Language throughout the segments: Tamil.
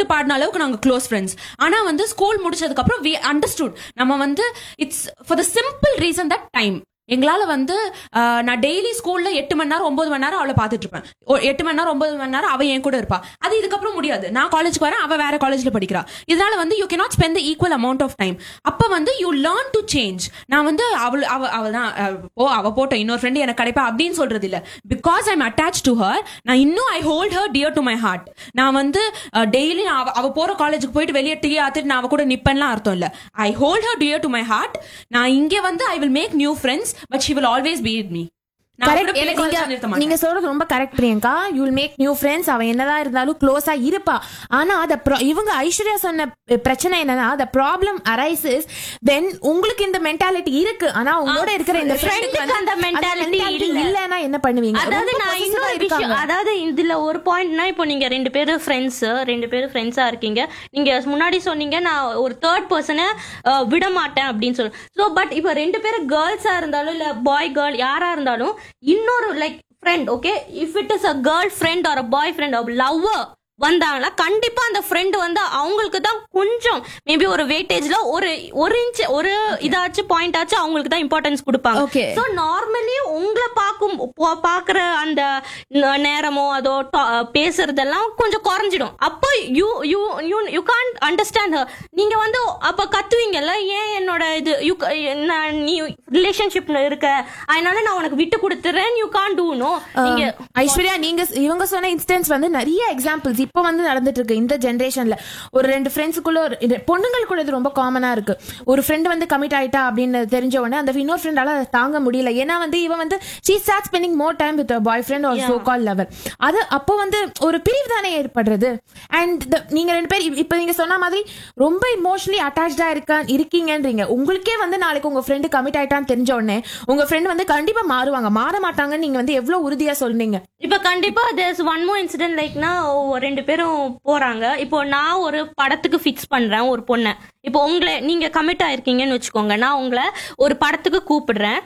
பாடின அளவுக்கு நாங்க க்ளோஸ் ஃப்ரெண்ட்ஸ் ஆனா வந்து ஸ்கூல் முடிச்சதுக்கு அப்புறம் வி அண்டர்ஸ்டுட் நம்ம வந்து it's for the simple reason that time எங்களால வந்து ஆஹ், நான் டெய்லி ஸ்கூல்ல எட்டு மணி நேரம் ஒன்பது மணி நேரம் அவளை பார்த்துட்டு இருப்பேன் ஒ- எட்டு மணி நேரம் ஒன்பது மணி நேரம் அவ என் கூட இருப்பா அது இதுக்கப்புறம் முடியாது நான் காலேஜ்க்கு வரேன் அவ வேற காலேஜ்ல படிக்கிறா இதனால வந்து you cannot spend equal amount of time அப்ப வந்து யூ லேர்ன் டு சேஞ்ச் நான் வந்து அவள் அவ அவ தான் அஹ், ஓ அவ போட்ட இன்னொரு ஃப்ரெண்டு எனக்கு கிடைப்பா அப்படின்னு சொல்றது இல்ல because I'm attach to her நான் இன்னும் I hold her dear to my heart நான் வந்து டெய்லி அவ அவ போற காலேஜுக்கு போயிட்டு வெளியே டீ ஆத்துட்டு நான் அவ கூட நிப்பேன்லாம் அர்த்தம் இல்ல I hold her dear to my heart நான் இங்க வந்து I will make new friends but she will always be with me நான் Correct. கூட எனக்கு பேசி நீங்க- நிறுத்த மாட்டேன். நீங்க சொல்றது ரொம்ப correct Priyanka you will make new friends அவன் என்னதான் இருந்தாலும் க்ளோஸா இருப்பா ஆனா அத pro- இவங்க ஐஸ்வர்யா சொன்ன பிரச்சனை என்னன்னா the ப்ராப்ளம் அரைசஸ் தென் உங்களுக்கு இந்த மென்டாலிட்டி இருக்கு ஆனா உங்களோட இருக்கிற இந்த friend ஃப்ரெண்டுக்கு க்கு அந்த mentality இல்ல. இல்லன்னா என்ன பண்ணுவீங்க அதாவது ரொம்ப நான் possessive-ஆ இன்னொரு இருக்காங்க. விஷயம் அதாவது இதுல ஒரு பாயிண்ட்னா இப்போ நீங்க ரெண்டு பேரும் ஃப்ரெண்ட்ஸ் ரெண்டு பேரும் ஃப்ரெண்ட்ஸா இருக்கீங்க நீங்க முன்னாடி சொன்னீங்க நான் ஒரு தேர்ட் பர்சனை விட மாட்டேன் அப்படின்னு சொல்லி ஸோ பட் இப்போ ரெண்டு பேரும் கேர்ள்ஸா இருந்தாலும் இல்ல பாய் கேர்ள் யாரா இருந்தாலும் இன்னொரு like friend okay if it is a girlfriend or a boyfriend lover வந்தாங்கன்னா கண்டிப்பா அந்த ஃப்ரெண்ட் வந்து அவங்களுக்கு தான் கொஞ்சம் மேபி ஒரு வெயிட்டேஜ்ல ஒரு ஒரு இன்ச் ஒரு இதாச்சும் பாயிண்ட் ஆச்சும் அவங்களுக்கு தான் இம்பார்ட்டன்ஸ் கொடுப்பாங்க Okay. ஸோ நார்மலி உங்களை பார்க்கும் பா- பார்க்குற அந்த ந- நேரமோ அதோ டா- பேசுறதெல்லாம் கொஞ்சம் குறைஞ்சிடும் அப்போ you you you you can understand நீங்க வந்து அப்ப கத்துவீங்கல்ல ஏன் என்னோட இது யூ நான் நீ ரிலேஷன்ஷிப்ல இருக்க அதனால நான் உனக்கு விட்டு கொடுத்துறேன் யூ கான் டூ நோ நீங்க ஐஸ்வர்யா நீங்க இவங்க சொன்ன இன்ஸ்டன்ஸ் வந்து நிறைய எக்ஸாம்பிள்ஸ் இப்போ வந்து நடந்துட்டு இருக்கு இந்த ஜென்ரேஷன்ல ஒரு ரெண்டு ஃப்ரெண்ட்ஸுக்குள்ள ஒரு இது பொண்ணுங்களுக்குள்ள இது ரொம்ப காமனா இருக்கு ஒரு ஃப்ரெண்ட் வந்து கமிட் ஆயிட்டா அப்படின்னு தெரிஞ்ச உடனே அந்த இன்னொரு ஃப்ரெண்டால அதை தாங்க முடியல ஏன்னா வந்து இவன் வந்து she start spending more time with boyfriend ஒரு சோ கால் லவர் அது அப்போ வந்து ஒரு பிரிவு தானே ஏற்படுறது அண்ட் நீங்க ரெண்டு பேர் இப்ப நீங்க சொன்ன மாதிரி ரொம்ப இமோஷனலி அட்டாச்சா இருக்கா இருக்கீங்கன்றீங்க உங்களுக்கே வந்து நாளைக்கு உங்க ஃப்ரெண்டு கமிட் ஆயிட்டான்னு தெரிஞ்ச உடனே உங்க ஃப்ரெண்ட் வந்து கண்டிப்பா மாறுவாங்க மாற மாட்டாங்கன்னு நீங்க வந்து எவ்வளவு உறுதியா சொல்றீங்க இப்ப கண்டிப்பா தேர்ஸ் ஒன் மோ இன்சிடென்ட் லைக்னா ரெண்டு பேரும் போறாங்க இப்போ நான் ஒரு படத்துக்கு ஃபிக்ஸ் பண்றேன் ஒரு பொண்ணை இப்போ உங்களை நீங்க கமிட் ஆயிருக்கீங்கன்னு வச்சுக்கோங்க நான் உங்களை ஒரு படத்துக்கு கூப்பிடுறேன்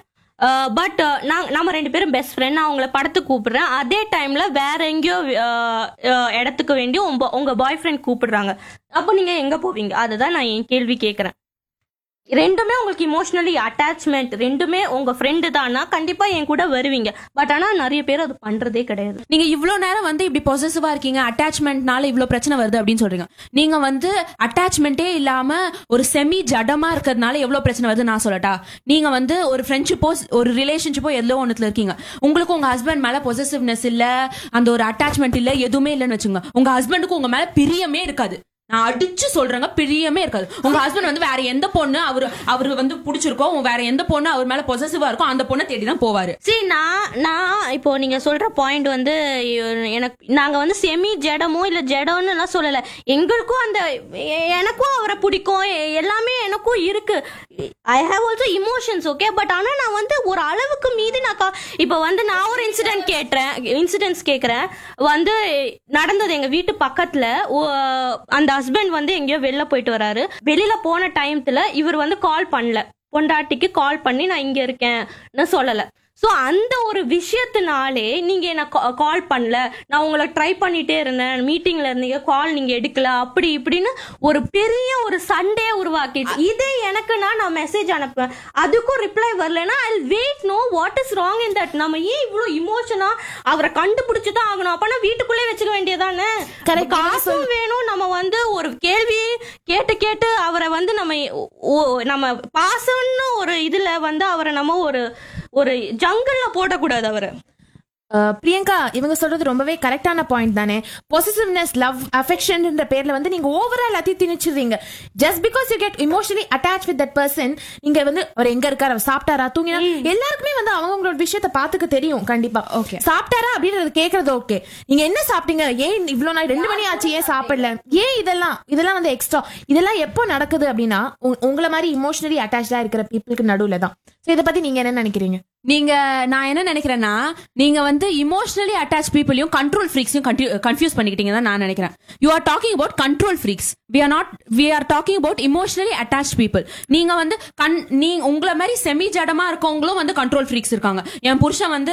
பட் நான் நம்ம ரெண்டு பேரும் பெஸ்ட் ஃப்ரெண்ட் நான் உங்களை படத்துக்கு கூப்பிடுறேன் அதே டைம்ல வேற எங்கேயோ அஹ், அஹ், இடத்துக்கு வேண்டி உங்க உங்க பாய் ஃப்ரெண்ட் கூப்பிடுறாங்க அப்போ நீங்க எங்க போவீங்க அதுதான் நான் என் கேள்வி கேட்கறேன் ரெண்டுமே உங்களுக்கு இமோஷனலி அட்டாச்மெண்ட் ரெண்டுமே உங்க ஃப்ரெண்டு தானா கண்டிப்பா என் கூட வருவீங்க பட் ஆனா நிறைய பேர் அது பண்றதே கிடையாது நீங்க இவ்ளோ நேரம் வந்து இப்படி பொசசிவா இருக்கீங்க அட்டாச்மெண்ட்னால இவ்ளோ பிரச்சனை வருது அப்படின்னு சொல்றீங்க நீங்க வந்து அட்டாச்மெண்ட்டே இல்லாம ஒரு செமி ஜடமா இருக்கிறதுனால எவ்வளவு பிரச்சனை வருது நான் சொல்லட்டா நீங்க வந்து ஒரு ஃப்ரெண்ட்ஷிப்போ ஒரு ரிலேஷன்ஷிப்போ எல்லோ ஒண்ணுத்துல இருக்கீங்க உங்களுக்கு உங்க ஹஸ்பண்ட் மேல பொசசிவ்னஸ் இல்ல அந்த ஒரு அட்டாச்மெண்ட் இல்ல எதுவுமே இல்லைன்னு வச்சுங்க உங்க ஹஸ்பண்டுக்கு உங்க மேல பிரியமே இருக்காது நான் அடிச்சு சொல்றேங்க பிரியமே இருக்காது உங்க ஹஸ்பண்ட் வந்து வேற எந்த பொண்ணு அவரு அவரு வந்து பிடிச்சிருக்கோ வேற எந்த பொண்ணு அவர் மேல பொசசிவா இருக்கோ அந்த பொண்ணை தேடி தான் போவாரு சரி நான் நான் இப்போ நீங்க சொல்ற பாயிண்ட் வந்து எனக்கு நாங்க வந்து செமி ஜடமோ இல்ல ஜடம்னு எல்லாம் சொல்லல எங்களுக்கும் அந்த எ- எனக்கும் அவரை பிடிக்கும் எ- எல்லாமே எனக்கும் இருக்கு I have also emotions okay but ஆனா நான் வந்து ஒரு அளவுக்கு மீறி நான் கா- இப்போ வந்து நான் ஒரு இன்சிடென்ட் கேட்டேன் இன்சிடென்ட்ஸ் கேக்குறேன் வந்து நடந்தது எங்க வீட்டு பக்கத்துல ஓ- அந்த ஹஸ்பண்ட் வந்து எங்கேயோ வெளில போயிட்டு வராரு வெளியில போன டைம்ல இவர் வந்து கால் பண்ணல பொண்டாட்டிக்கு கால் பண்ணி நான் இங்க இருக்கேன்னு சொல்லல ஸோ அந்த ஒரு விஷயத்தினாலே நீங்க என்ன கால் பண்ணல நான் உங்களை ட்ரை பண்ணிட்டே இருந்தேன் மீட்டிங்ல இருந்தீங்க கால் நீங்க எடுக்கல அப்படி இப்படின்னு ஒரு பெரிய ஒரு சண்டே உருவாக்கிடுச்சு இதே எனக்குன்னா நான் மெசேஜ் அனுப்புவேன் அதுக்கும் ரிப்ளை வரலன்னா I wait know what is wrong in that நம்ம ஏன் இவ்வளோ இமோஷனா அவரை கண்டுபிடிச்சு தான் ஆகணும் அப்பனா வீட்டுக்குள்ளே வச்சுக்க வேண்டியதானே Correct. காசும் வேணும் நம்ம வந்து ஒரு கேள்வி கேட்டு கேட்டு அவரை வந்து நம்ம ஓ- நம்ம பாசம்னு ஒரு இதுல வந்து அவரை நம்ம ஒரு ஒரு ஜங்கல்ல போடக்கூடாது அவரை அஹ் பிரியங்கா இவங்க சொல்றது ரொம்பவே கரெக்டான பாயிண்ட் தானே பொசிசிவ்னஸ் லவ் அஃபெக்ஷன்ன்ற பேர்ல வந்து நீங்க ஓவரா எல்லாத்தையும் திணிச்சிடுறீங்க just because you get emotionally attach with that person நீங்க வந்து அவர் எங்க இருக்காரு அவர் சாப்பிட்டாரா தூங்கினா எல்லாருக்குமே வந்து அவங்களோட விஷயத்த பாத்துக்க தெரியும் கண்டிப்பா Okay. சாப்பிட்டாரா அப்படின்றது கேக்குறது ஓகே நீங்க என்ன சாப்பிட்டீங்க ஏன் இவ்வளவு நாள் ரெண்டு மணி ஆச்சு ஏன் சாப்பிடல ஏன் இதெல்லாம் இதெல்லாம் வந்து எக்ஸ்ட்ரா இதெல்லாம் எப்போ நடக்குது அப்படின்னா உங்க- உங்களை மாதிரி இமோஷனலி அட்டாச்சா இருக்கிற பீப்புளுக்கு நடுவுல தான் சோ இதை பத்தி நீங்க என்ன நினைக்கிறீங்க நீங்க நான் என்ன நினைக்கிறேன்னா நீங்க வந்து இமோஷனலி அட்டாச் பீப்புளையும் கண்ட்ரோல் ஃப்ரீக்ஸையும் கன்ஃபியூஸ் பண்ணிக்கிட்டீங்க தான் நான் நினைக்கிறேன் you are talking about control freaks we are not we are talking about emotionally attach people நீங்க வந்து கண் நீங்க உங்களை மாதிரி செமி ஜடமா இருக்கவங்களும் வந்து கண்ட்ரோல் ஃப்ரீக்ஸ் இருக்காங்க என் புருஷன் வந்து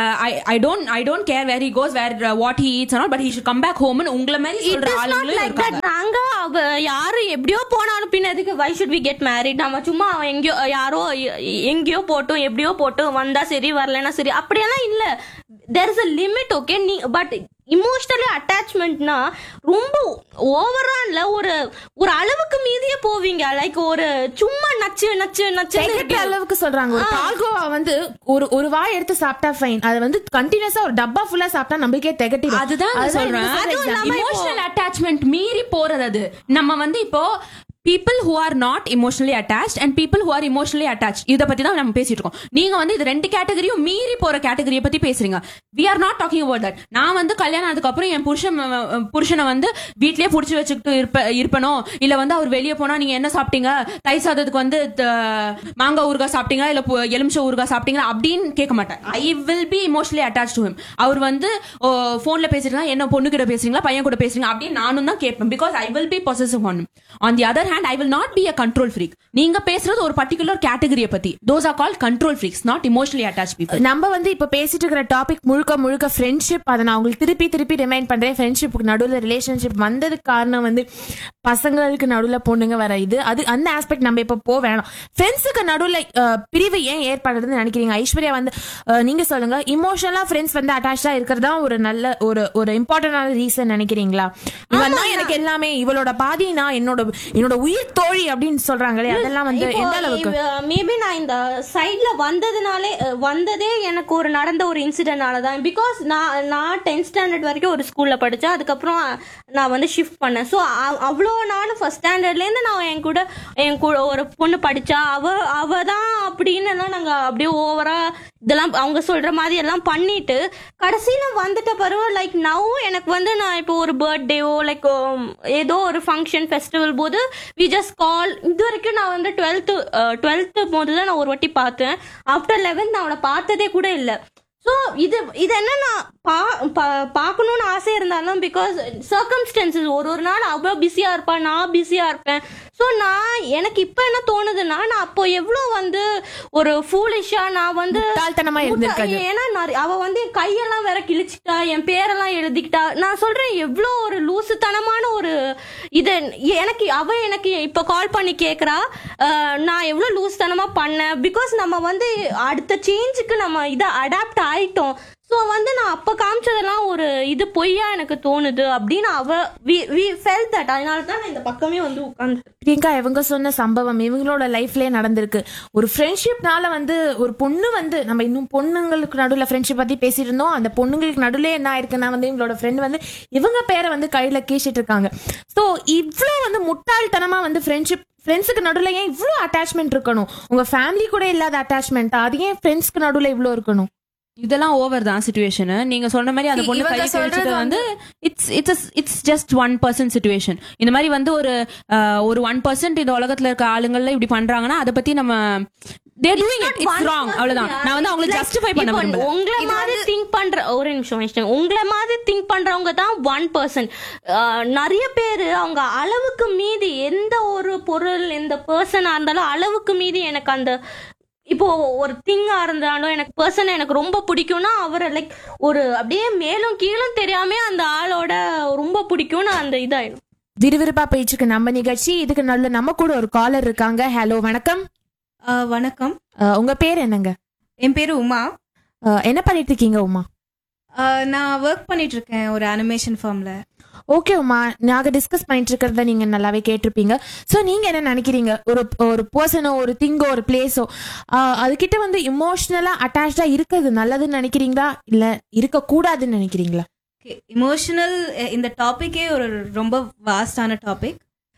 I don't I don't care where he goes where what he eats but he should come back ஹோம்னு உங்களை மாதிரி இட் சொல்ற இஸ் நாட் ஆளுங்களும் லைக் இருக்காங்க தட் நான் எப்படியோ போனாலும் பின்ன எதுக்கு why should we get married நம்ம சும்மா அவன் எங்கேயோ யாரோ எ- எங்கேயோ போட்டும் எப்படியோ போட்டும் வந்தா சரி வரலன்னா சரி அப்படியெல்லாம் இல்ல there is a limit okay நீ பட் இமோஷனலி அட்டாச்மெண்ட்னா ரொம்ப ஓவரா இல்ல ஒரு ஒரு அளவுக்கு மீதியே போவீங்க லைக் ஒரு சும்மா நச்சு நச்சு நச்சு திகட்டுற அளவுக்கு சொல்றாங்க ஒரு பால்கோவா வந்து ஒரு ஒரு வாய் எடுத்து சாப்பிட்டா ஃபைன் அது வந்து கண்டினியூஸா ஒரு டப்பா ஃபுல்லா சாப்பிட்டா நம்மளுக்கே திகட்டிடும் அதுதான் நான் சொல்றேன் இமோஷனல் அட்டாச்மெண்ட் மீறி போறது அது நம்ம வந்து இப்போ people who are not emotionally attached and people who are emotionally attached இத பத்தி தான் நம்ம பேசிட்டு இருக்கோம் நீங்க வந்து இது ரெண்டு கேட்டகரியும் மீறி போற கேட்டகரியை பத்தி பேசுறீங்க we are not talking about that நான் வந்து கல்யாணம் ஆனதுக்கு அப்புறம் என் புருஷன் அஹ், புருஷனை வந்து வீட்லயே புடிச்சு வச்சுக்கிட்டு இருப்ப இருப்பனோ இல்ல வந்து அவர் வெளியே போனா நீங்க என்ன சாப்பிட்டீங்க தை சாதத்துக்கு வந்து த- மாங்காய் ஊறுகாய் சாப்பிட்டீங்களா இல்ல பு- எலுமிச்சை ஊறுகாய் சாப்பிட்டீங்களா அப்படின்னு கேட்க மாட்டேன் I will be emotionally attach to him அவர் வந்து போன்ல பேசுறீங்களா என்ன பொண்ணு கிட்ட பேசுறீங்களா பையன் கூட பேசுறீங்க அப்படின்னு நானும் தான் கேட்பேன் because I will be possessive on on the other hand I will not be a control freak நீங்க பேசுறது ஒரு பர்டிகுலர் கேட்டகரியை பத்தி those are call control freaks not emotionally attach people நம்ம வந்து இப்ப பேசிட்டு இருக்கிற டாபிக் முழுக்க முழுக்க ஃப்ரெண்ட்ஷிப் அதை நான் உங்களுக்கு திருப்பி திருப்பி ரிமைண்ட் பண்றேன் ஃப்ரெண்ட்ஷிப்புக்கு நடுவில் ரிலேஷன்ஷிப் வந்ததுக்கு காரணம் வந்து பசங்களுக்கு நடுவில் பொண்ணுங்க வர இது அது அந்த ஆஸ்பெக்ட் நம்ம இப்ப போக வேணாம் ஃப்ரெண்ட்ஸுக்கு நடுவில் பிரிவு ஏன் ஏற்படுறதுன்னு நினைக்கிறீங்க ஐஸ்வர்யா வந்து அஹ், நீங்க சொல்லுங்க இமோஷனலா ஃப்ரெண்ட்ஸ் வந்து அட்டாச்சா இருக்கிறதா ஒரு நல்ல ஒரு ஒரு இம்பார்ட்டன்டான ரீசன் நினைக்கிறீங்களா இவன் தான் எனக்கு எல்லாமே இவளோட பாதி நான் என்னோட என்னோட உயிர் தோழி அப்படின்னு சொல்றாங்களே அதெல்லாம் வந்து எந்த அளவுக்கு மேபி நான் இந்த சைட்ல வந்ததுனாலே அஹ், வந்ததே எனக்கு ஒரு நடந்த ஒரு இன்சிடென்ட்னால தான் பிகாஸ் நான் நான் டென்த் ஸ்டாண்டர்ட் வரைக்கும் ஒரு ஸ்கூல்ல படிச்சேன் அதுக்கப்புறம் நான் வந்து ஷிஃப்ட் பண்ணேன் ஸோ அவ்வளோ நானும் ஃபர்ஸ்ட் ஸ்டாண்டர்ட்லேருந்து நான் என் கூட என் கூட ஒரு பொண்ணு படிச்சா அவ அவ தான் அப்படின்னு எல்லாம் நாங்க அப்படியே ஓவரா இதெல்லாம் அவங்க சொல்ற மாதிரி எல்லாம் பண்ணிட்டு கடைசியில வந்துட்ட பிறகு லைக் நவ் எனக்கு வந்து நான் இப்போ ஒரு பர்த்டேவோ லைக் ஏதோ ஒரு ஃபங்க்ஷன் ஃபெஸ்டிவல் போது வி ஜஸ்ட் கால் இது வரைக்கும் நான் வந்து டுவெல்த்து டுவெல்த்து போது தான் நான் ஒரு வாட்டி பார்த்தேன் ஆஃப்டர் லெவன்த் நான் அவனை பார்த்ததே கூட இல்லை ஸோ இது இது என்ன நான் பா பா- பார்க்கணும்னு ஆசை இருந்தாலும் பிகாஸ் சர்க்கம்ஸ்டன்சஸ் ஒரு ஒரு நாள் அவ்வளோ பிஸியாக இருப்பா நான் பிஸியாக இருப்பேன் ஸோ நான் எனக்கு இப்போ என்ன தோணுதுன்னா நான் அப்போ எவ்வளோ வந்து ஒரு ஃபூலிஷாக நான் வந்து முட்டாள்தனமா இருந்திருக்காது. ஏன்னா நான் அவ வந்து என் கையெல்லாம் வேற கிழிச்சிட்டா என் பேரெல்லாம் எழுதிக்கிட்டா நான் சொல்றேன் எவ்வளோ ஒரு லூசுத்தனமான ஒரு இது எனக்கு அவ எனக்கு இப்ப கால் பண்ணி கேக்குறா அஹ், நான் எவ்வளவு லூசுத்தனமா பண்ணேன் பிகாஸ் நம்ம வந்து அடுத்த சேஞ்சுக்கு நம்ம இதை அடாப்ட் ஆயிட்டோம் ஸோ வந்து நான் அப்ப காமிச்சதெல்லாம் ஒரு இது பொய்யா எனக்கு தோணுது அப்படின்னு அவ வி ஃபெல் தட் அதனால தான் நான் இந்த பக்கமே வந்து உட்காந்து பிரியங்கா இவங்க சொன்ன சம்பவம் இவங்களோட லைஃப்லயே நடந்திருக்கு ஒரு ஃப்ரெண்ட்ஷிப்னால வந்து ஒரு பொண்ணு வந்து நம்ம இன்னும் பொண்ணுங்களுக்கு நடுவில் ஃப்ரெண்ட்ஷிப் பத்தி பேசிட்டு இருந்தோம் அந்த பொண்ணுங்களுக்கு நடுவில் என்ன ஆயிருக்குன்னா வந்து இவங்களோட ஃப்ரெண்ட் வந்து இவங்க பேரை வந்து கையில கீச்சிட்டு இருக்காங்க ஸோ இவ்வளோ வந்து முட்டாள்தனமா வந்து ஃப்ரெண்ட்ஷிப் ஃப்ரெண்ட்ஸுக்கு நடுவில் ஏன் இவ்வளோ அட்டாச்மெண்ட் இருக்கணும் உங்க ஃபேமிலி கூட இல்லாத அட்டாச்மெண்ட் அது ஏன் ஃப்ரெண்ட்ஸ்க்கு நடுவில் இவ்வளோ இருக்கணும் இதெல்லாம் ஓவர் தான் சுச்சுவேஷன் நீங்க சொன்ன மாதிரி அந்த See, பொண்ணு இவங்க கை சொல்றது கழிச்சது வந்து it's it's it's just one percent situation இந்த மாதிரி வந்து ஒரு அஹ், ஒரு ஒன் பர்சன்ட் இந்த உலகத்துல இருக்க ஆளுங்கள்ல இப்படி பண்றாங்கன்னா அதை பத்தி நம்ம they're doing it it's wrong அவ்வளவுதான் நான் வந்து அவங்களை ஜஸ்டிஃபை பண்ண இப்போ விரும்பல உங்களை மாதிரி திங்க் பண்ற ஒரு நிமிஷம் வச்சுட்டேன் உங்களை மாதிரி திங்க் பண்றவங்க தான் ஒன் பர்சன் நிறைய பேர் அவங்க அளவுக்கு மீதி எந்த ஒரு பொருள் எந்த பர்சனா இருந்தாலும் அளவுக்கு மீதி எனக்கு அந்த இப்போ ஒரு திங்கா இருந்தாலும் எனக்கு பர்சன் எனக்கு ரொம்ப பிடிக்கும்னா அவரை லைக் ஒரு அப்படியே மேலும் கீழும் தெரியாம அந்த ஆளோட ரொம்ப பிடிக்கும்னு அந்த இதாயிடும் விறுவிறுப்பா போயிட்டு இருக்கு நம்ம நிகழ்ச்சி இதுக்கு நடுவில் நம்ம கூட ஒரு காலர் இருக்காங்க ஹலோ வணக்கம் ஆ, வணக்கம் அஹ், உங்க பேர் என்னங்க என் பேரு உமா அஹ், என்ன பண்ணிட்டு இருக்கீங்க உமா ஆ, நான் ஒர்க் பண்ணிட்டு இருக்கேன் ஒரு அனிமேஷன் ஃபார்ம்ல ஓகே உமா நாங்க டிஸ்கஸ் பண்ணிட்டு இருக்கிறத நீங்க நல்லாவே கேட்டிருப்பீங்க சோ நீங்க என்ன நினைக்கிறீங்க ஒரு ஒரு பர்சனோ ஒரு திங்கோ ஒரு பிளேஸோ அதுகிட்ட வந்து இமோஷனலா அட்டாச்சா இருக்கிறது நல்லதுன்னு நினைக்கிறீங்களா இல்ல இருக்க கூடாதுன்னு நினைக்கிறீங்களா இமோஷனல் இந்த டாபிக்கே ஒரு ரொம்ப வாஸ்டான டாபிக்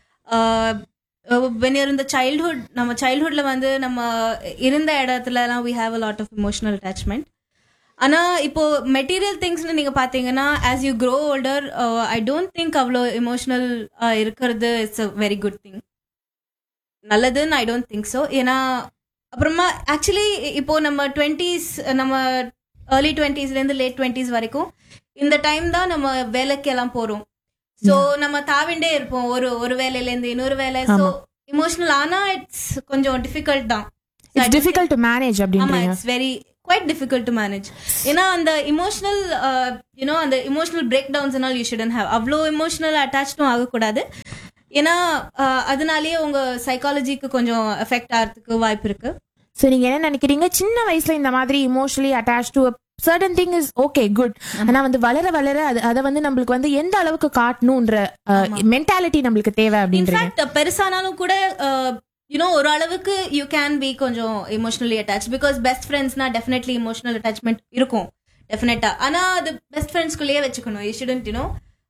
வென் யூர் இந்த சைல்ட்ஹுட் நம்ம சைல்ட்ஹுட்ல வந்து நம்ம இருந்த இடத்துலலாம் we have a lot of emotional attachment ஆனா இப்போ மெட்டீரியல் திங்ஸ்னு நீங்க பாத்தீங்கன்னா as you grow older I don't think அவ்வளோ இமோஷனல் இருக்கிறது it's a very good thing நல்லதுன்னு ஐ டோன்ட் திங்க் ஸோ ஏன்னா அப்புறமா ஆக்சுவலி இப்போ நம்ம டுவெண்ட்டீஸ் நம்ம ஏர்லி டுவெண்ட்டீஸ்லேருந்து லேட் டுவெண்ட்டீஸ் வரைக்கும் இந்த டைம் தான் நம்ம வேலைக்கு எல்லாம் போறோம் ஸோ நம்ம தாவிண்டே இருப்போம் ஒரு ஒரு வேலையிலேருந்து இன்னொரு வேலை ஸோ இமோஷனல் ஆனா இட்ஸ் கொஞ்சம் டிஃபிகல்ட் தான் இட்ஸ் டிஃபிகல்ட் டு மேனேஜ் ஆமா அப்படின்றீங்க it's very quite difficult to manage ஏன்னா அந்த இமோஷனல் யூனோ அந்த இமோஷனல் பிரேக் டவுன்ஸ் என்னால் யூ ஷுடன் ஹேவ் அவ்வளோ இமோஷனல் அட்டாச்சும் ஆகக்கூடாது ஏன்னா ஆஹ், அதனாலேயே உங்க சைக்காலஜிக்கு கொஞ்சம் எஃபெக்ட் ஆகிறதுக்கு வாய்ப்பு இருக்கு சோ நீங்க என்ன நினைக்கிறீங்க சின்ன வயசுல இந்த மாதிரி emotionally attach to certain thing is okay good ஆனா வந்து வளர வளர அது அதை வந்து நம்மளுக்கு வந்து எந்த அளவுக்கு காட்டணும்ன்ற மென்டாலிட்டி நம்மளுக்கு தேவை அப்படின்றீங்க இன்ஃபேக்ட் பெருசானாலும் கூட யூனோ ஒரு அளவுக்கு யூ கேன் பி கொஞ்சம் இமோஷனலி அட்டாச் பிகாஸ் பெஸ்ட் ஃப்ரெண்ட்ஸ்னா டெஃபினெட்லி இமோஷனல் அட்டாச்மெண்ட் இருக்கும் டெஃபினட்டா ஆனா அது பெஸ்ட் ஃப்ரெண்ட்ஸ்குள்ளேயே வச்சுக்கணும் யூ ஷுடன்ட் யூனோ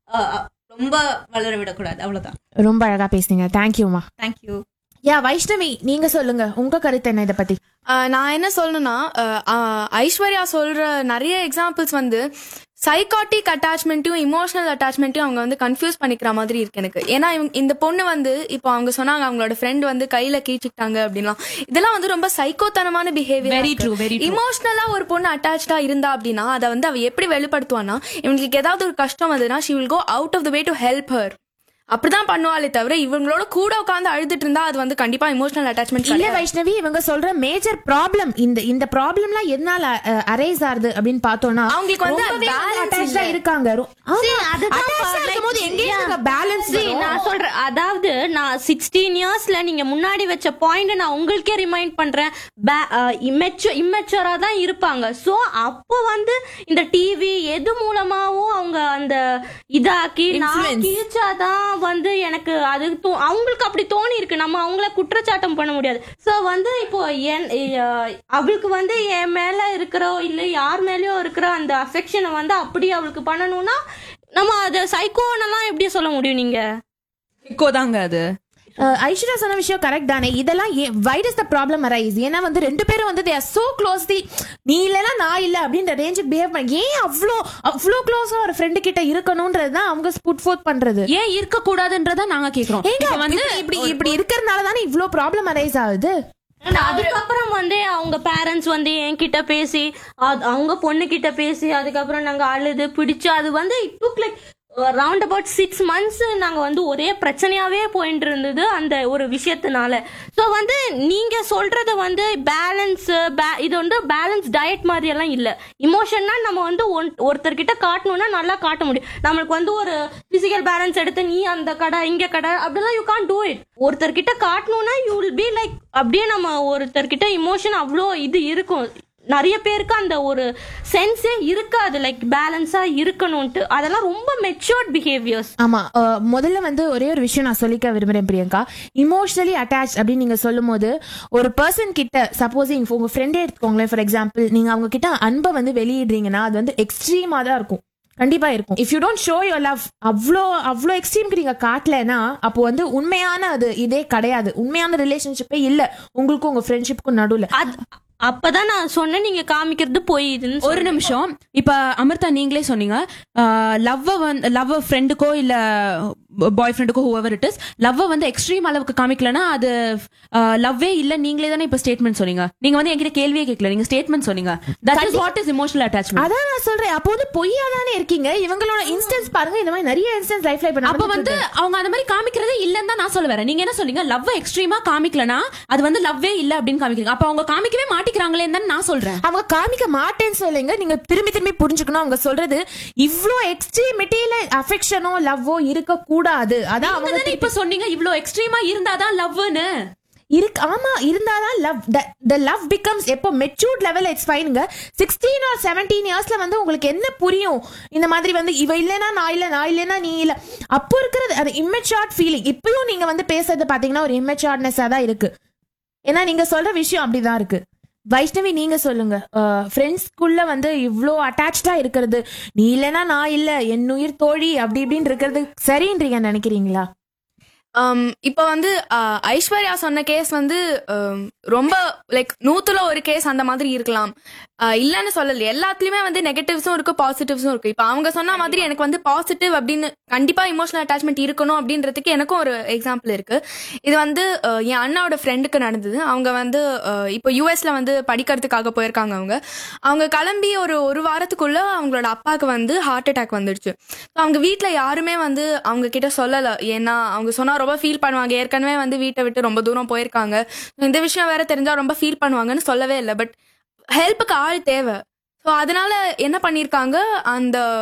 ரொம்ப வளர விடக்கூடாது அவ்வளவுதான் ரொம்ப அழகா பேசுனீங்க தேங்க்யூமா தேங்க்யூ யா வைஷ்ணவி நீங்க சொல்லுங்க உங்க கருத்து என்ன இதை பத்தி ஆஹ் நான் என்ன சொல்லணும்னா ஆஹ் ஆஹ் ஐஸ்வர்யா சொல்ற நிறைய எக்ஸாம்பிள்ஸ் வந்து சைக்காட்டிக் அட்டாச்மெண்ட்டையும் இமோஷனல் அட்டாச்மெண்ட்டையும் அவங்க வந்து கன்ஃபியூஸ் பண்ணிக்கிற மாதிரி இருக்கு எனக்கு ஏன்னா இவங்க இந்த பொண்ணு வந்து இப்போ அவங்க சொன்னாங்க அவங்களோட ஃப்ரெண்ட் வந்து கையில கீச்சிக்கிட்டாங்க அப்படின்லாம் இதெல்லாம் வந்து ரொம்ப சைக்கோத்தனமான behaviour Very true, very true. இமோஷனலா ஒரு பொண்ணு அட்டாச்சா இருந்தா அப்படின்னா அதை வந்து அவ எப்படி வெளிப்படுத்துவானா இவங்களுக்கு ஏதாவது ஒரு கஷ்டம் வந்ததுன்னா she will go out of the way to help her அப்படிதான் பண்ணுவாளே தவிர இவங்களோட கூட உட்காந்து அழுதுட்டு இருந்தா அது வந்து கண்டிப்பா இமோஷனல் அட்டாச்மெண்ட் இல்ல வைஷ்ணவி இவங்க சொல்ற மேஜர் ப்ராப்ளம் இந்த இந்த ப்ராப்ளம்லாம் எதனால அரைஸ் ஆகுது அப்படின்னு பார்த்தோம்னா அவங்களுக்கு வந்து ரொம்பவே balance attached ஆ இல்ல. இருக்காங்க ரொ- ஆமா, See, அதுதான் attached ஆ like, இருக்கும்போது எங்கேயும் yeah. இருக்க balance See, வரும். நான் சொல்றேன் அதாவது நான் சிக்ஸ்டீன் இயர்ஸ்ல நீங்க முன்னாடி வச்ச பாயிண்ட் நான் உங்களுக்கே ரிமைண்ட் பண்றேன் இம்மெச்சுவரா தான் இருப்பாங்க சோ அப்போ வந்து இந்த டிவி எது மூலமாவும் அவங்க அந்த இதாக்கி நான் Influence. கிழிச்சாதான் வந்து எனக்கு அது தோ- அவங்களுக்கு அப்படி தோணி இருக்கு நம்ம அவங்கள குற்றச்சாட்டம் பண்ண முடியாது சோ வந்து இப்போ என் அஹ், அவளுக்கு வந்து என் மேல இருக்கிற இல்ல யார் மேலயோ இருக்கிற அந்த அஃபெக்ஷனை வந்து அப்படி அவளுக்கு பண்ணணும்னா நம்ம அதை சைக்கோனெல்லாம் எப்படி சொல்ல முடியும் நீங்க இக்கோதாங்க அது அஹ், ஐஸ்வர்யா சொன்ன விஷயம் கரெக்ட் தானே இதெல்லாம் வை டஸ் த ப்ராப்ளம் அரைஸ் ஏன்னா வந்து ரெண்டு பேரும் வந்து தே ஆர் சோ க்ளோஸ்லி நீ இல்லனா நான் இல்ல அப்படின்ற ரேஞ்சுக்கு பிஹேவ் பண்ண ஏன் அவ்வளோ அவ்வளோ க்ளோஸா ஒரு ஃப்ரெண்டு கிட்ட இருக்கணும்ன்றது தான் அவங்க புட் ஃபோர்த் பண்றது ஏன் இருக்க கூடாதுன்றத நாங்க கேக்குறோம் ஏங்க இப்ப வந்து இப்படி இப்படி இப்படி இருக்கறனால தானே இவ்ளோ ப்ராப்ளம் அரைஸ் ஆகுது And அதுக்கப்புறம் வந்து அவங்க பேரண்ட்ஸ் வந்து என்கிட்ட பேசி அது- அவங்க பொண்ணு கிட்ட பேசி அதுக்கப்புறம் நாங்க அழுது பிடிச்சு அது வந்து it took like round about six months நாங்க வந்து ஒரே பிரச்சனையாவே போயிட்டு இருந்தது அந்த ஒரு விஷயத்தினால ஸோ வந்து நீங்க சொல்றது வந்து பேலன்ஸ் இது வந்து பேலன்ஸ் டயட் மாதிரி எல்லாம் இல்ல இமோஷன்னா நம்ம வந்து ஒன்- ஒருத்தர்கிட்ட காட்டணும்னா நல்லா காட்ட முடியும் நம்மளுக்கு வந்து ஒரு பிசிக்கல் பேலன்ஸ் எடுத்து நீ அந்த கடை இங்க கடை அப்படிலாம் யூ கான் டூ இட் ஒருத்தர்கிட்ட காட்டணும்னா யூ வில் பி லைக் அப்படியே நம்ம ஒருத்தர்கிட்ட இமோஷன் அவ்வளோ இது இருக்கும் நிறைய பேருக்கு அந்த ஒரு சென்ஸே இருக்காது லைக் பேலன்ஸா இருக்கணும்ட்டு அதெல்லாம் ரொம்ப மெச்சூர்ட் பிஹேவியர்ஸ் ஆமா அஹ், முதல்ல வந்து ஒரே ஒரு விஷயம் நான் சொல்லிக்க விரும்புறேன் பிரியங்கா இமோஷனலி அட்டாச் அப்படின்னு நீங்க சொல்லும் போது ஒரு பர்சன் கிட்ட சப்போஸிங் உங்க ஃப்ரெண்டே எடுத்துக்கோங்களேன் ஃபார் எக்ஸாம்பிள் நீங்க அவங்க கிட்ட அன்பை வந்து வெளியிடுறீங்கன்னா அது வந்து எக்ஸ்ட்ரீமா தான் இருக்கும் கண்டிப்பா இருக்கும் if you don't show your love அவ்வளோ அவ்வளோ எக்ஸ்ட்ரீம்க்கு நீங்க காட்டலைன்னா அப்போ வந்து உண்மையான அது இதே கிடையாது உண்மையான ரிலேஷன்ஷிப்பே இல்ல உங்களுக்கும் உங்க ஃப்ரெண்ட்ஷிப்புக்கும் நடுவுல அது அப்பதான் நான் சொன்னேன் நீங்க காமிக்கிறது போய் இதுன்னு ஒரு நிமிஷம் இப்ப அமிர்தா நீங்களே சொன்னீங்க லவ் வந்து லவ் ஃப்ரெண்டுக்கோ இல்ல பாய் ஃப்ரெண்டுக்கோ ஹூவர் இட் இஸ் லவ் வந்து எக்ஸ்ட்ரீம் அளவுக்கு காமிக்கலனா அது லவ்வே இல்ல நீங்களே தானே இப்ப ஸ்டேட்மெண்ட் சொன்னீங்க நீங்க வந்து என்கிட்ட கேள்வியே கேட்கல நீங்க ஸ்டேட்மெண்ட் சொன்னீங்க that is what is emotional attachment அதான் நான் சொல்றேன் அப்போ வந்து பொய்யா தானே இருக்கீங்க இவங்களோட இன்ஸ்டன்ஸ் பாருங்க இந்த மாதிரி நிறைய இன்ஸ்டன்ஸ் லைஃப்ல இப்ப அப்ப நடந்துட்டு வந்து இருக்கு. அவங்க அந்த மாதிரி காமிக்கிறதே இல்லன்னு தான் நான் சொல்ல வரேன் நீங்க என்ன சொன்னீங்க லவ் எக்ஸ்ட்ரீமா காமிக்கலனா அது வந்து லவ்வே இல்ல அப்படின்னு காமிக்கிறீங்க அப்ப அவங்க காமிக்கவே மாட்டிக்கிறாங்களேன்னு தான் நான் சொல்றேன் அவங்க காமிக்க மாட்டேன்னு சொல்லுங்க நீங்க திரும்பி திரும்பி புரிஞ்சுக்கணும் அவங்க சொல்றது இவ்ளோ எக்ஸ்ட்ரீமிட்டியில அஃபெக்ஷனோ லவ்வோ இருக்க கூடாது அதான் அவங்க அவங்க தானே இப்ப சொன்னீங்க இவ்ளோ எக்ஸ்ட்ரீமா இருந்தாதான் லவ்னு இருக்கு ஆமா இருந்தாதான் லவ் த லவ் பிகம்ஸ் எப்போ மெச்சூர்ட் லெவல் இட்ஸ் ஃபைனுங்க சிக்ஸ்டீன் ஆர் செவன்டீன் இயர்ஸ்ல வந்து உங்களுக்கு என்ன புரியும் இந்த மாதிரி வந்து இவ இல்லைன்னா நான் இல்ல நான் இல்லைன்னா நீ இல்ல அப்போ இருக்கிறது அது இம்மெச்சூர்ட் ஃபீலிங் இப்பயும் நீங்க வந்து பேசுறது பாத்தீங்கன்னா ஒரு இம்மெச்சூர்ட்னஸா தான் இருக்கு ஏன்னா நீங்க சொல்ற விஷயம் அப்படிதான் இருக்கு வைஷ்ணவி நீங்க சொல்லுங்க ஃப்ரெண்ட்ஸ்குள்ள வந்து இவ்ளோ அட்டாச்சா இருக்கிறது நீ இல்லைன்னா நான் இல்ல என் உயிர் தோழி அப்படி இப்படின்னு இருக்கிறது சரின்றீங்க நினைக்கிறீங்களா um, இப்ப வந்து uh, ஐஸ்வர்யா சொன்ன கேஸ் வந்து um, ரொம்ப லைக் நூத்துல ஒரு கேஸ் அந்த மாதிரி இருக்கலாம் uh, இல்லன்னு சொல்லல எல்லாத்துலயுமே வந்து நெகட்டிவ்ஸும் இருக்கு பாசிட்டிவ்ஸும் இருக்கு இப்ப அவங்க சொன்ன மாதிரி எனக்கு வந்து பாசிட்டிவ் அப்படின்னு கண்டிப்பா இமோஷனல் அட்டாச்மெண்ட் இருக்கணும் அப்படின்றதுக்கு எனக்கும் ஒரு எக்ஸாம்பிள் இருக்கு இது வந்து uh, என் அண்ணாவோட ஃப்ரெண்டுக்கு நடந்தது அவங்க வந்து uh, இப்போ யூஎஸ்ல வந்து படிக்கிறதுக்காக போயிருக்காங்க அவங்க அவங்க கிளம்பி ஒரு ஒரு வாரத்துக்குள்ள அவங்களோட அப்பாவுக்கு வந்து ஹார்ட் அட்டாக் வந்துடுச்சு So, அவங்க வீட்ல யாருமே வந்து அவங்க கிட்ட சொல்லல ஏன்னா அவங்க சொன்னா ரொம்ப ஃபீல் பண்ணுவாங்க ஏற்கனவே வந்து வீட்டை விட்டு ரொம்ப தூரம் போயிருக்காங்க இந்த விஷயம் வேற தெரிஞ்சா ரொம்ப ஃபீல் பண்ணுவாங்கன்னு சொல்லவே இல்லை பட் ஹெல்ப்புக்கு ஆள் தேவை ஸோ அதனால என்ன பண்ணியிருக்காங்க அந்த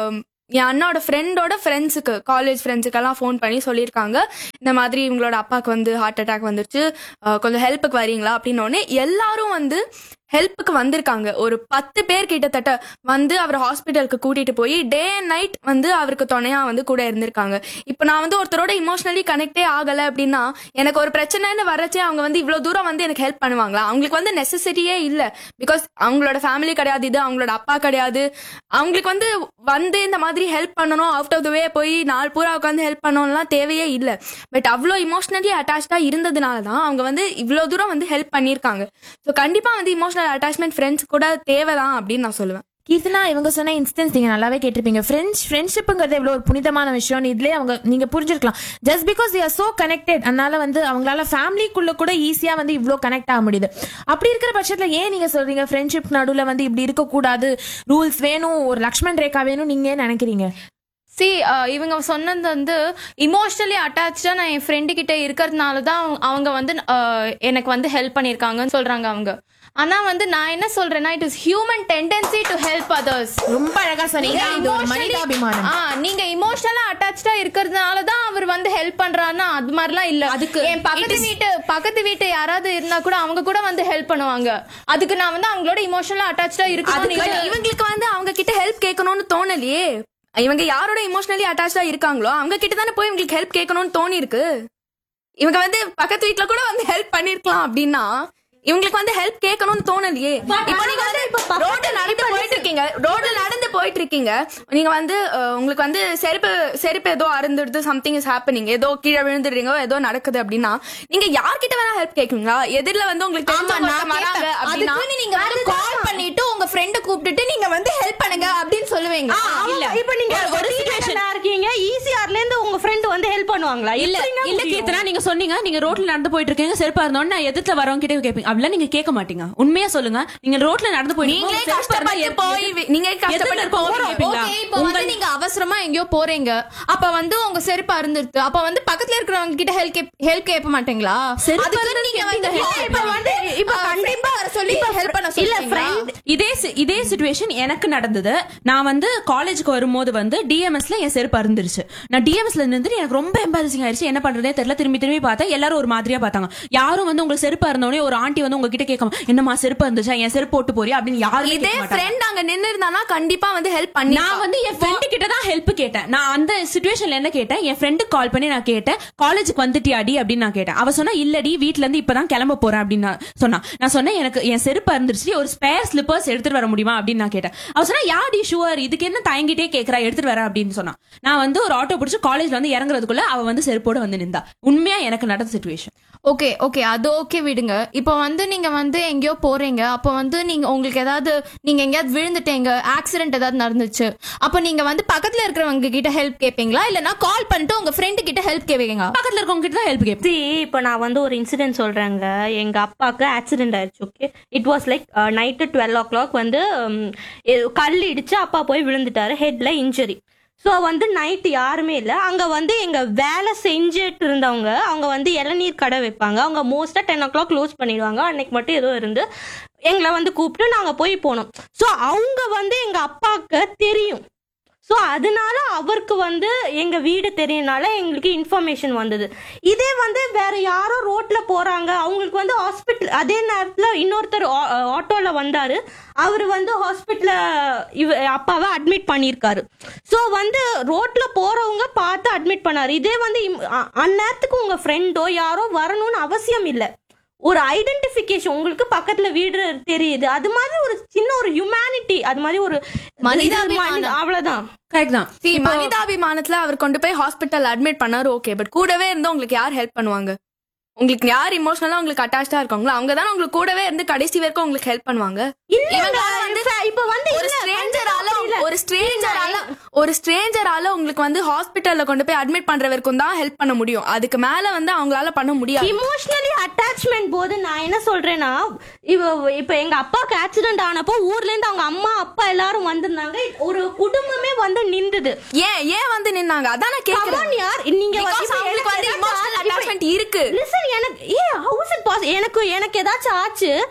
என் அண்ணாவோட ஃப்ரெண்டோட ஃப்ரெண்ட்ஸுக்கு காலேஜ் ஃப்ரெண்ட்ஸுக்கெல்லாம் ஃபோன் பண்ணி சொல்லியிருக்காங்க இந்த மாதிரி இவங்களோட அப்பாவுக்கு வந்து ஹார்ட் அட்டாக் வந்துருச்சு அஹ் கொஞ்சம் ஹெல்ப்புக்கு வரீங்களா அப்படின்னோடனே எல்லாரும் வந்து ஹெல்ப்புக்கு வந்திருக்காங்க ஒரு பத்து பேர் கிட்டத்தட்ட வந்து அவர் ஹாஸ்பிட்டலுக்கு கூட்டிட்டு போய் டே அண்ட் நைட் வந்து அவருக்கு துணையா வந்து கூட இருந்திருக்காங்க இப்போ நான் வந்து ஒருத்தரோட இமோஷனலி கனெக்டே ஆகல அப்படின்னா எனக்கு ஒரு பிரச்சனைன்னு வரச்சே அவங்க வந்து இவ்வளவு தூரம் வந்து எனக்கு ஹெல்ப் பண்ணுவாங்களா அவங்களுக்கு வந்து நெசசிட்டியே இல்ல பிகாஸ் அவங்களோட ஃபேமிலி கிடையாது இது அவங்களோட அப்பா கிடையாது அவங்களுக்கு வந்து வந்து இந்த மாதிரி ஹெல்ப் பண்ணணும் அவுட் ஆஃப் த வே போய் நாள் பூரா உட்காந்து ஹெல்ப் பண்ணணும்லாம் தேவையே இல்லை பட் அவ்வளோ இமோஷனலி அட்டாச்சா இருந்ததுனால தான் அவங்க வந்து இவ்வளோ தூரம் வந்து ஹெல்ப் பண்ணியிருக்காங்க ஸோ கண்டிப்பா வந்து இமோஷனல் அட்டாச்மெண்ட் ஃப்ரெண்ட்ஸ் கூட தேவைதான் அப்படின்னு நான் சொல்லுவேன் கீர்த்தனா இவங்க சொன்ன இன்ஸ்டன்ஸ் நீங்க நல்லாவே கேட்டிருப்பீங்க ஃப்ரெண்ட்ஸ் ஃப்ரெண்ட்ஷிப்புங்கிறது எவ்வளவு ஒரு புனிதமான விஷயம் இதுலயே அவங்க நீங்க புரிஞ்சிருக்கலாம் just because they are so connected அதனால வந்து அவங்களால ஃபேமிலிக்குள்ள கூட ஈஸியா வந்து இவ்ளோ கனெக்ட் ஆக முடியுது அப்படி இருக்கிற பட்சத்துல ஏன் நீங்க சொல்றீங்க ஃப்ரெண்ட்ஷிப் நடுவுல வந்து இப்படி இருக்க கூடாது ரூல்ஸ் வேணும் ஒரு லக்ஷ்மண் ரேகா வேணும் நீங்க ஏன் நினைக்கிறீங்க சி இவங்க சொன்னது வந்து இமோஷனலி அட்டாச்சா நான் என் ஃப்ரெண்டு கிட்ட இருக்கிறதுனால தான் அவங்க- அவங்க வந்து uh, எனக்கு வந்து ஹெல்ப் பண்ணிருக்காங்கன்னு சொல்றாங்க அவங்க ஆனா வந்து நான் என்ன சொல்றேன்னா it is human tendency to help others ரொம்ப அழகா சொன்னீங்க இது ஒரு மனிதாபிமானம் ஆ நீங்க இமோஷனலா அட்டாச்சா இருக்கிறதுனால தான் அவர் வந்து ஹெல்ப் பண்றாருன்னா அது மாதிரிலாம் இல்ல அதுக்கு என் பக்கத்து வீட்டு பக்கத்து வீட்டு யாராவது இருந்தா கூட அவங்க கூட வந்து ஹெல்ப் பண்ணுவாங்க அதுக்கு நான் வந்து அவங்களோட இமோஷனலா அட்டாச்சா But இருக்கணும் இவங்களுக்கு வந்து அவங்க கிட்ட ஹெல்ப் கேட்கணும்னு தோணலையே இவங்க யாரோட இமோஷனலி அட்டாச்சா இருக்காங்களோ அவங்க கிட்ட தானே போய் இவங்களுக்கு ஹெல்ப் கேட்கணும்னு தோணி இருக்கு இவங்க வந்து பக்கத்து வீட்ல கூட வந்து ஹெல்ப் பண்ணிருக்கலாம் அப்படின்னா இவங்களுக்கு வந்து ஹெல்ப் கேட்கணும்னு தோணலையே இப்போ நீங்க வந்து ரோட்ல நடந்து போயிட்டு இருக்கீங்க ரோட்ல நடந்து போயிட்டு இருக்கீங்க நீங்க வந்து அஹ், உங்களுக்கு வந்து செருப்பு செருப்பு ஏதோ அருந்துடுது சம்திங் இஸ் ஹேப்பனிங் ஏதோ கீழே விழுந்துடுறீங்க ஏதோ நடக்குது அப்படின்னா நீங்க யார்கிட்ட வேணா ஹெல்ப் கேட்குங்களா எதிரில வந்து உங்களுக்கு ஆமா தெரிஞ்சவங்க நான் வராங்க கேட்பேன். அப்படின்னா அதுக்குன்னு நீங்க வந்து கால் பண்ணிட்டு உங்க ஃப்ரெண்ட கூப்பிட்டுட்டு நீங்க வந்து ஹெல்ப் பண்ணுங்க அப்படின்னு சொல்லுவீங்க இல்ல இப்ப நீங்க ஒரு சுச்சுவேஷனா இருக்கீங்க ஈசிஆர்ல இருந்து உங்க ஃப்ரெண்ட் வந்து ஹெல்ப் பண்ணுவாங்களா இல்ல எப்படிங்க இல்ல முடியும்? கீர்த்தனா நீங்க சொன்னீங்க நீங்க ரோட்ல நடந்து போயிட்டு இருக்கீங்க செருப்பா இருந்தோன்னு நான் எதிர்த்து வரவங்க கிட்ட கேப்பீங்க அப்படிலாம் நீங்க கேட்க மாட்டீங்க உண்மையா சொல்லுங்க நீங்க ரோட்ல நடந்து போயிட்டு நீங்களே இருக்கீங்க, செருப்பா இருந்தா கஷ்டப்பட்டு எப்- போய் வி- நீங்களே எதிர்ல கஷ்டப்பட்டு இருக்கவங்க போறோம். கேப்பீங்களா? ஓகே இப்போ வந்து நீங்க அவசரமா எங்கேயோ போறீங்க அப்ப வந்து உங்க செருப்பு அருந்துருது அப்ப வந்து பக்கத்துல இருக்கிறவங்க கிட்ட ஹெல்ப் ஹெல்ப் கேட்க மாட்டீங்களா செருப்பு அதுக்கு அருந்து நீங்க நீங்க வந்து எப்படி இப்ப வந்து இப்ப கண்டிப்பா வர சொல்லி ஹெல்ப் பண்ண இல்ல சொல்லுங்க ஃப்ரெண்ட் இதே சி- இதே சுச்சுவேஷன் எனக்கு நடந்தது நான் வந்து காலேஜுக்கு வரும்போது வந்து டிஎம்எஸ்ல என் செருப்பு அருந்துருச்சு நான் டிஎம்எஸ்ல இருந்து எனக்கு ரொம்ப எம்பாரசிங் ஆயிருச்சு என்ன பண்றதே தெரியல திரும்பி திரும்பி பார்த்தேன் எல்லாரும் ஒரு மாதிரியா பார்த்தாங்க யாரும் வந்து உங்களுக்கு செருப்பு இருந்தோடனே ஒரு ஆண்டி வந்து உங்ககிட்ட கேட்காம என்னமா செருப்பு இருந்துச்சா என் செருப்பு போட்டு போறியா அப்படின்னு யாரும் இதே ஃப்ரெண்ட் அங்க நின்னு இருந்தானா கண்டிப்பா வந்து ஹெல்ப் பண்ணி நான் வந்து என் ஃப்ரெண்டு கிட்ட தான் ஹெல்ப் கேட்டேன் நான் அந்த சுச்சுவேஷன்ல என்ன கேட்டேன் என் ஃப்ரெண்டுக்கு கால் பண்ணி நான் கேட்டேன் காலேஜுக்கு வந்துட்டியாடி அப்படின்னு நான் கேட்டேன் அவ சொன்னா இல்லடி வீட்ல இருந்து இப்பதான் கிளம்ப போறேன் அப்படின்னு நான் சொன்னா நான் சொன்னேன் எனக்கு என் செருப்பு இருந்துருச்சு ஒரு ஸ்பேர் ஸ்லிப்பர்ஸ் எடுத்துட்டு வர முடியுமா அப்படின்னு நான் கேட்டேன் அவ சொன்னா யாடி ஷுவர் இதுக்கு என்ன தயங்கிட்டே கேக்குறா எடுத்துட்டு வரேன் அப்படின்னு சொன்னா நான் வந்து ஒரு ஆட்டோ பிடிச்சு காலேஜ்ல வந்து இறங்குறதுக்குள்ள அவ வந்து செருப்போட வந்து நின்றா உண்மையா எனக்கு நடந்த சுச்சுவேஷன் ஓகே ஓகே அது ஓகே விடுங்க இப்போ வந்து நீங்க வந்து எங்கேயோ போறீங்க அப்போ வந்து நீங்க உங்களுக்கு ஏதாவது நீங்க எங்கேயாவது விழுந்துட்டீங்க ஆக்சிடென்ட் ஏதாவது நடந்துச்சு அப்போ நீங்க வந்து பக்கத்துல இருக்கிறவங்க கிட்ட ஹெல்ப் கேட்பீங்களா இல்லனா கால் பண்ணிட்டு உங்க ஃப்ரெண்டு கிட்ட ஹெல்ப் கேட்பீங்க பக்கத்துல இருக்கவங்க கிட்ட தான் ஹெல்ப் கேட்பேன் See, இப்போ நான் வந்து ஒரு இன்சிடென்ட் சொல்றேங்க எங்க அப்பாவுக்கு ஆக்சிடென்ட் ஆயிடுச்சு okay it was like night twelve o'clock வந்து ம், எ- கல் இடிச்சு அப்பா போய் விழுந்துட்டாரு ஹெட்ல இன்ஜுரி ஸோ வந்து நைட்டு யாருமே இல்லை அங்கே வந்து எங்கள் வேலை செஞ்சுட்டு இருந்தவங்க அவங்க வந்து இளநீர் கடை வைப்பாங்க அவங்க மோஸ்ட்டாக டென் ஓ கிளாக் க்ளோஸ் பண்ணிடுவாங்க அன்னைக்கு மட்டும் ஏதோ இருந்து எங்களை வந்து கூப்பிட்டு நாங்கள் போய் போனோம் ஸோ அவங்க வந்து எங்கள் அப்பாவுக்கு தெரியும் ஸோ அதனால அவருக்கு வந்து எங்க வீடு தெரியனால எங்களுக்கு இன்ஃபர்மேஷன் வந்தது இதே வந்து வேற யாரோ ரோட்ல போறாங்க அவங்களுக்கு வந்து ஹாஸ்பிட்டல் அதே நேரத்துல இன்னொருத்தர் ஆ- ஆட்டோல வந்தாரு அவர் வந்து ஹாஸ்பிட்டல்ல இவ அப்பாவை அட்மிட் பண்ணியிருக்காரு ஸோ வந்து ரோட்ல போறவங்க பார்த்து அட்மிட் பண்ணாரு இதே வந்து இம்- அ- அந்நேரத்துக்கு உங்க ஃப்ரெண்டோ யாரோ வரணும்னு அவசியம் இல்லை ஒரு ஐடென்டிஃபிகேஷன் உங்களுக்கு பக்கத்துல வீடு தெரியுது அது மாதிரி ஒரு சின்ன ஒரு ஹியூமனிட்டி அது மாதிரி ஒரு மனிதாபிமானம். அவ்வளவுதான் கரெக்ட் தான் See, மனிதாபிமானத்துல அவர் கொண்டு போய் ஹாஸ்பிட்டல் அட்மிட் பண்ணாரு ஓகே பட் கூடவே இருந்து உங்களுக்கு யார் ஹெல்ப் பண்ணுவாங்க உங்களுக்கு யார் இமோஷனலா உங்களுக்கு அட்டாச்சா இருக்காங்களோ அவங்க தானே உங்களுக்கு கூடவே இருந்து கடைசி வரைக்கும் உங்களுக்கு ஹெல்ப் பண்ணுவாங்க இவங்களால வந்து இப்ப வந்து ஒரு ஸ்ட்ரேஞ்சரால ஒரு ஸ்ட்ரேஞ்சரால ஒரு ஸ்ட்ரேஞ்சரால உங்களுக்கு வந்து ஹாஸ்பிட்டல்ல கொண்டு போய் அட்மிட் பண்ற வரைக்கும் தான் ஹெல்ப் பண்ண முடியும் அதுக்கு மேல வந்து அவங்களால பண்ண முடியாது இமோஷனலி அட்டாச்மெண்ட் போது நான் என்ன சொல்றேன்னா இவ இப்ப எங்க அப்பாவுக்கு ஆக்சிடென்ட் ஆனப்போ ஊர்ல இருந்து அவங்க அம்மா அப்பா எல்லாரும் வந்திருந்தாங்க ஒரு குடும்பமே வந்து நின்றுது ஏன் ஏன் வந்து நின்னாங்க அதான் நான் கேக்குறேன் யார் நீங்க Because இப்ப அவங்களுக்கு வந்து எனக்கு emotional ஏதாச்சும் attachment இருக்கு listen, எனக்கு ஏ ஹவுஸ் இட் பாஸ் எனக்கு எனக்கு ஏதாச்சும் ஆச்சு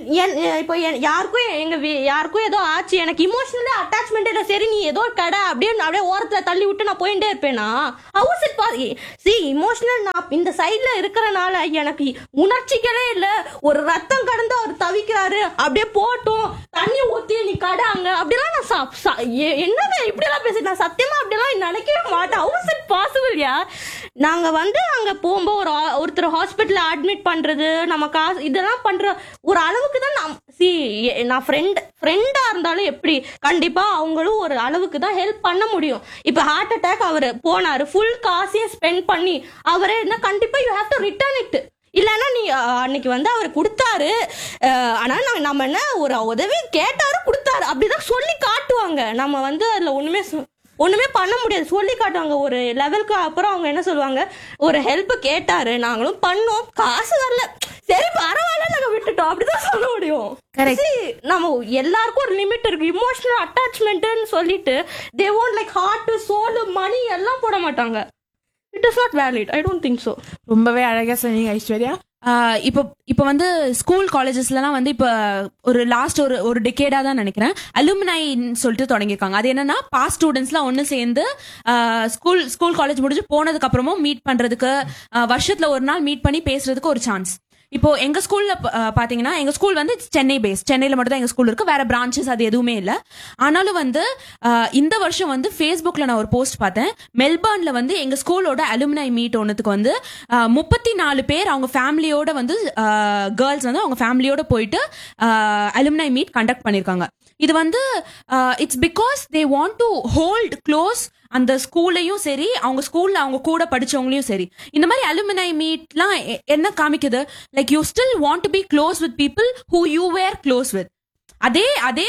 என் இப்போ என் யாருக்கும் எங்க வீ- யாருக்கும் ஏதோ ஆச்சு எனக்கு இமோஷனலி அட்டாச்மெண்ட் இல்லை சரி நீ ஏதோ கடை அப்படியே அப்படியே ஓரத்துல தள்ளி விட்டு நான் போயிட்டே இருப்பேனா how's it possible emotional நான் இந்த சைட்ல இருக்கிறனால எனக்கு உணர்ச்சிகளே இல்ல ஒரு ரத்தம் கடந்து அவர் தவிக்கிறாரு அப்படியே போட்டும் தண்ணி ஊத்தி நீ கடை அங்க அப்படிலாம் நான் ச- ச- எ- என்னங்க இப்படிலாம் பேசி நான் சத்தியமா அப்படிலாம் நினைக்கவே மாட்டேன் ஹவுஸ் இட் பாசிபிள் யா நாங்க வந்து அங்க போகும்போது ஒரு ஹா- ஒருத்தர் ஹாஸ்பிட்டல்ல அட்மிட் பண்றது நம்ம காசு இதெல்லாம் பண்ற ஒரு அளவுக்கு தான் நான் சி நான் ஃப்ரெண்ட் ஃப்ரெண்டா இருந்தாலும் எப்படி கண்டிப்பா அவங்களும் ஒரு அளவுக்கு தான் ஹெல்ப் பண்ண முடியும் இப்ப ஹார்ட் அட்டாக் அவர் போனாரு ஃபுல் காசையும் ஸ்பெண்ட் பண்ணி அவரே என்ன கண்டிப்பா you have to return it இல்லைன்னா நீ அஹ், அன்னைக்கு வந்து அவர் கொடுத்தாரு அஹ், ஆனா நாங்க நம்ம என்ன ஒரு உதவி கேட்டாரு கொடுத்தாரு அப்படிதான் சொல்லி காட்டுவாங்க நம்ம வந்து அதுல ஒண்ணுமே சொ- ஒண்ணுமே பண்ண முடியாது சொல்லி காட்டுவாங்க ஒரு லெவலுக்கு அப்புறம் அவங்க என்ன சொல்லுவாங்க ஒரு ஹெல்ப் கேட்டாரு நாங்களும் பண்ணோம் காசு வரல சரி பரவாயில்ல நாங்க விட்டுட்டோம் அப்படிதான் சொல்ல முடியும் Correct. See, நம்ம எல்லாருக்கும் ஒரு லிமிட் இருக்கு இமோஷனல் அட்டாச்மெண்ட்னு சொல்லிட்டு they won't like heart soul money எல்லாம் போட மாட்டாங்க it is not valid I don't think so ரொம்பவே அழகா சொன்னீங்க ஐஸ்வர்யா ஆஹ் இப்போ இப்போ வந்து ஸ்கூல் காலேஜஸ்லலாம் வந்து இப்போ ஒரு லாஸ்ட் ஒரு ஒரு டிகேடா தான் நினைக்கிறேன் அலுமினைன்னு சொல்லிட்டு தொடங்கியிருக்காங்க அது என்னன்னா பாஸ் ஸ்டூடெண்ட்ஸ்லாம் ஒன்று சேர்ந்து ஸ்கூல் ஸ்கூல் காலேஜ் முடிஞ்சு போனதுக்கு அப்புறமும் மீட் பண்றதுக்கு ஆஹ் வருஷத்துல ஒரு நாள் மீட் பண்ணி பேசுறதுக்கு ஒரு சான்ஸ் இப்போ எங்க ஸ்கூல்ல பாத்தீங்கன்னா எங்க ஸ்கூல் வந்து சென்னை பேஸ் சென்னையில மட்டும் தான் எங்க ஸ்கூல் இருக்கு வேற பிரான்ச்சஸ் அது எதுவுமே இல்ல ஆனாலும் வந்து ஆஹ் இந்த வருஷம் வந்து ஃபேஸ்புக்ல நான் ஒரு போஸ்ட் பார்த்தேன் மெல்பர்ன்ல வந்து எங்க ஸ்கூலோட அலுமினை மீட் ஒன்றுத்துக்கு வந்து முப்பத்தி நாலு பேர் அவங்க ஃபேமிலியோட வந்து கேர்ள்ஸ் வந்து அவங்க ஃபேமிலியோட போயிட்டு அலுமினை மீட் கண்டக்ட் பண்ணிருக்காங்க இது வந்து it's because they want to hold close அந்த ஸ்கூல்லையும் சரி அவங்க ஸ்கூல்ல அவங்க கூட படிச்சவங்களையும் சரி இந்த மாதிரி அலுமினை மீட்லாம் என்ன காமிக்குது like you still want to be close with people who you were close with அதே அதே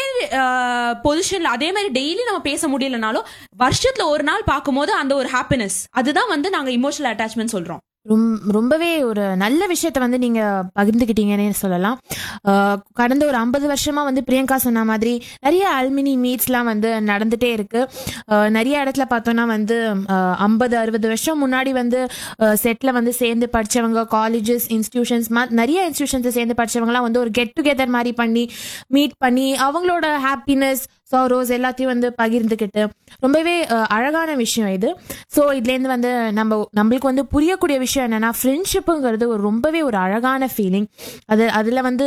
பொசிஷன்ல அதே மாதிரி டெய்லி நம்ம பேச முடியலனாலும் வருஷத்துல ஒரு நாள் பார்க்கும்போது அந்த ஒரு ஹாப்பினஸ் அதுதான் வந்து நாங்க இமோஷனல் அட்டாச்மெண்ட் சொல்றோம் ரொம்- ரொம்பவே ஒரு நல்ல விஷயத்த வந்து நீங்க பகிர்ந்துக்கிட்டீங்கன்னு சொல்லலாம் அஹ், கடந்த ஒரு ஐம்பது வருஷமா வந்து பிரியங்கா சொன்ன மாதிரி நிறைய அல்மினி மீட்ஸ்லாம் வந்து நடந்துட்டே இருக்கு அஹ், நிறைய இடத்துல பார்த்தோம்னா வந்து ஐம்பது அறுபது வருஷம் முன்னாடி வந்து செட்ல வந்து சேர்ந்து படிச்சவங்க காலேஜஸ் இன்ஸ்டிடியூஷன்ஸ் நிறைய இன்ஸ்டிடியூஷன்ஸ் சேர்ந்து படிச்சவங்கலாம் வந்து ஒரு கெட் டுகெதர் மாதிரி பண்ணி மீட் பண்ணி அவங்களோட ஹாப்பினஸ் சாரோஸ் எல்லாத்தையும் வந்து பகிர்ந்துக்கிட்டு ரொம்பவே அஹ், அழகான விஷயம் இது ஸோ இதுலேருந்து வந்து நம்ம நம்மளுக்கு வந்து புரியக்கூடிய விஷயம் என்னன்னா ஃப்ரெண்ட்ஷிப்புங்கிறது ஒரு ரொம்பவே ஒரு அழகான ஃபீலிங் அது அதில் வந்து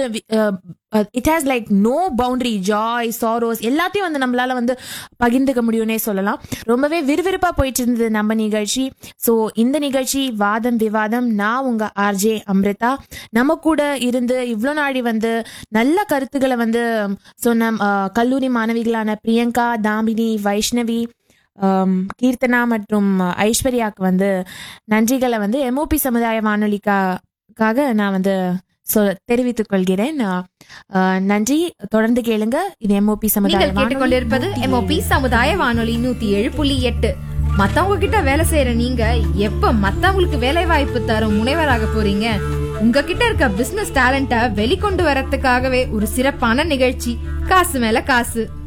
it has like no boundary joy sorrows எல்லாத்தையும் வந்து நம்மளால வந்து பகிர்ந்துக்க முடியும்னே சொல்லலாம் ரொம்பவே விறுவிறுப்பா போயிட்டு இருந்தது நம்ம நிகழ்ச்சி ஸோ இந்த நிகழ்ச்சி வாதம் விவாதம் நான் உங்க ஆர்ஜே அம்ரிதா நம்ம கூட இருந்து இவ்வளோ நாடி வந்து நல்ல கருத்துக்களை வந்து சொன்ன அஹ், கல்லூரி மாணவிகளான பிரியங்கா தாமினி வைஷ்ணவி ஆம், கீர்த்தனா மற்றும் ஐஸ்வர்யாவுக்கு வந்து நன்றிகளை வந்து எம்ஓபி சமுதாய வானொலிக்காக நான் வந்து சொ தெரிவித்துக் கொள்கிறேன் அஹ், நன்றி தொடர்ந்து கேளுங்க இது எம்ஓபி சமுதாய நீங்கள் கேட்டுக்கொண்டிருப்பது வானொலி. எம்ஓபி சமுதாய வானொலி நூத்தி ஏழு புள்ளி எட்டு மத்தவங்க கிட்ட வேலை செய்யற நீங்க எப்ப மத்தவங்களுக்கு வேலை வாய்ப்பு தரும் முனைவராக போறீங்க உங்ககிட்ட இருக்க பிசினஸ் டேலண்ட வெளிக்கொண்டு வரதுக்காகவே ஒரு சிறப்பான நிகழ்ச்சி காசு மேல காசு